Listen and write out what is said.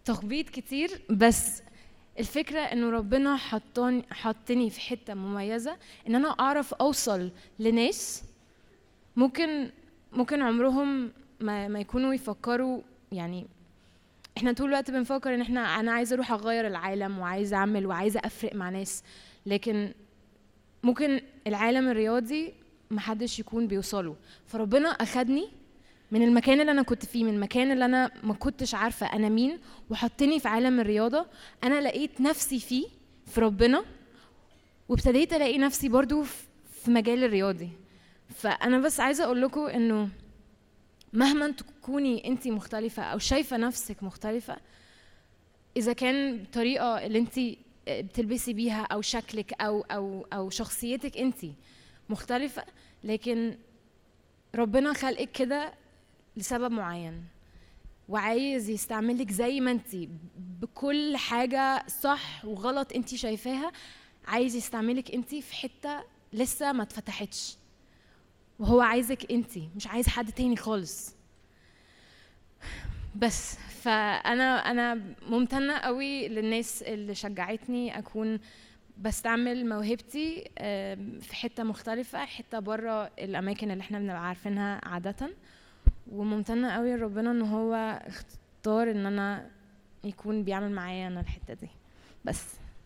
تخبيط كتير بس الفكرة انه ربنا حطاني حطني في حتة مميزة ان انا اعرف اوصل لناس ممكن ممكن عمرهم ما, ما يكونوا يفكروا يعني احنا طول الوقت بنفكر ان احنا انا عايزه اروح اغير العالم وعايزه اعمل وعايزه افرق مع ناس لكن ممكن العالم الرياضي محدش يكون بيوصله فربنا اخدني من المكان اللي انا كنت فيه من المكان اللي انا ما كنتش عارفه انا مين وحطني في عالم الرياضه انا لقيت نفسي فيه في ربنا وابتديت الاقي نفسي برضو في مجال الرياضي فانا بس عايزه اقول لكم انه مهما تكوني انت مختلفه او شايفه نفسك مختلفه اذا كان الطريقه اللي انت بتلبسي بيها او شكلك او او او شخصيتك انت مختلفه لكن ربنا خلقك كده لسبب معين وعايز يستعملك زي ما انت بكل حاجه صح وغلط انت شايفاها عايز يستعملك انت في حته لسه ما اتفتحتش وهو عايزك انت مش عايز حد تاني خالص بس فانا انا ممتنه قوي للناس اللي شجعتني اكون بستعمل موهبتي في حته مختلفه حته بره الاماكن اللي احنا بنبقى عارفينها عاده وممتنه قوي لربنا ان هو اختار ان انا يكون بيعمل معايا انا الحته دي بس